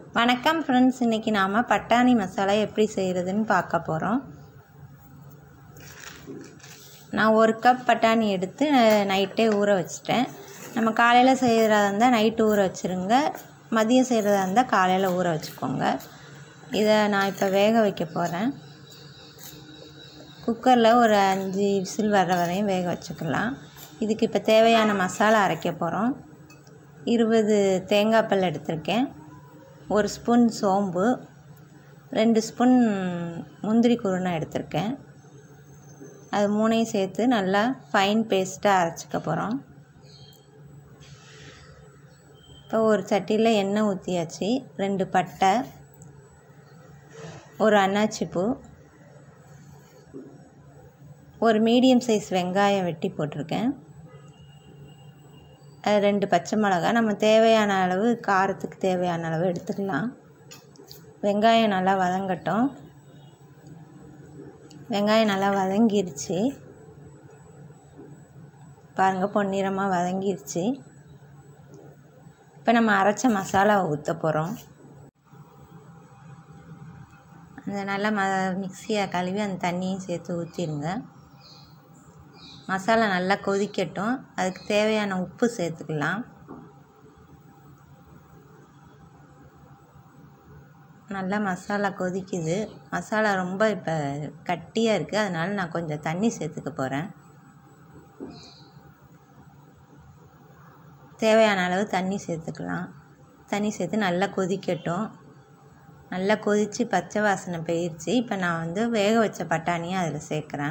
வணக்கம் ஃப்ரெண்ட்ஸ் இன்றைக்கி நாம் பட்டாணி மசாலா எப்படி செய்கிறதுன்னு பார்க்க போகிறோம் நான் ஒரு கப் பட்டாணி எடுத்து நைட்டே ஊற வச்சிட்டேன் நம்ம காலையில் செய்கிறதா இருந்தால் நைட்டு ஊற வச்சுருங்க மதியம் செய்கிறதா இருந்தால் காலையில் ஊற வச்சுக்கோங்க இதை நான் இப்போ வேக வைக்க போகிறேன் குக்கரில் ஒரு அஞ்சு விசில் வர்ற வரையும் வேக வச்சுக்கலாம் இதுக்கு இப்போ தேவையான மசாலா அரைக்க போகிறோம் இருபது தேங்காய் பல் எடுத்திருக்கேன் ஒரு ஸ்பூன் சோம்பு ரெண்டு ஸ்பூன் முந்திரி குருணை எடுத்திருக்கேன் அது மூணையும் சேர்த்து நல்லா ஃபைன் பேஸ்ட்டாக அரைச்சிக்க போகிறோம் இப்போ ஒரு சட்டியில் எண்ணெய் ஊற்றியாச்சு ரெண்டு பட்டை ஒரு அன்னாச்சிப்பூ ஒரு மீடியம் சைஸ் வெங்காயம் வெட்டி போட்டிருக்கேன் அது ரெண்டு பச்சை மிளகா நம்ம தேவையான அளவு காரத்துக்கு தேவையான அளவு எடுத்துக்கலாம் வெங்காயம் நல்லா வதங்கட்டும் வெங்காயம் நல்லா வதங்கிருச்சு பாருங்கள் பொன்னிறமாக வதங்கிருச்சு இப்போ நம்ம அரைச்ச மசாலாவை ஊற்ற போகிறோம் அந்த நல்லா ம மிக்சியை கழுவி அந்த தண்ணியும் சேர்த்து ஊற்றிடுங்க மசாலா நல்லா கொதிக்கட்டும் அதுக்கு தேவையான உப்பு சேர்த்துக்கலாம் நல்லா மசாலா கொதிக்குது மசாலா ரொம்ப இப்போ கட்டியாக இருக்குது அதனால் நான் கொஞ்சம் தண்ணி சேர்த்துக்க போகிறேன் தேவையான அளவு தண்ணி சேர்த்துக்கலாம் தண்ணி சேர்த்து நல்லா கொதிக்கட்டும் நல்லா கொதித்து பச்சை வாசனை போயிடுச்சு இப்போ நான் வந்து வேக வச்ச பட்டாணியை அதில் சேர்க்குறேன்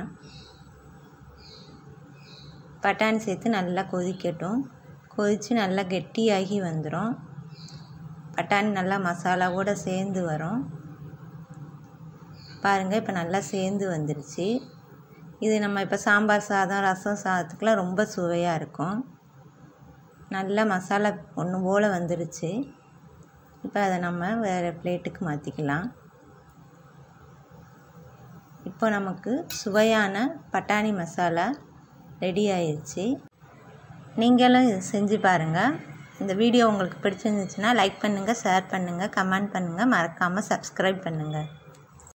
பட்டாணி சேர்த்து நல்லா கொதிக்கட்டும் கொதித்து நல்லா கெட்டியாகி வந்துடும் பட்டாணி நல்லா மசாலாவோடு சேர்ந்து வரும் பாருங்கள் இப்போ நல்லா சேர்ந்து வந்துருச்சு இது நம்ம இப்போ சாம்பார் சாதம் ரசம் சாதத்துக்கெலாம் ரொம்ப சுவையாக இருக்கும் நல்லா மசாலா ஒன்று போல் வந்துருச்சு இப்போ அதை நம்ம வேறு பிளேட்டுக்கு மாற்றிக்கலாம் இப்போ நமக்கு சுவையான பட்டாணி மசாலா ரெடி ஆயிடுச்சு நீங்களும் இது செஞ்சு பாருங்கள் இந்த வீடியோ உங்களுக்கு பிடிச்சிருந்துச்சுன்னா லைக் பண்ணுங்கள் ஷேர் பண்ணுங்கள் கமெண்ட் பண்ணுங்கள் மறக்காமல் சப்ஸ்கிரைப் பண்ணுங்கள்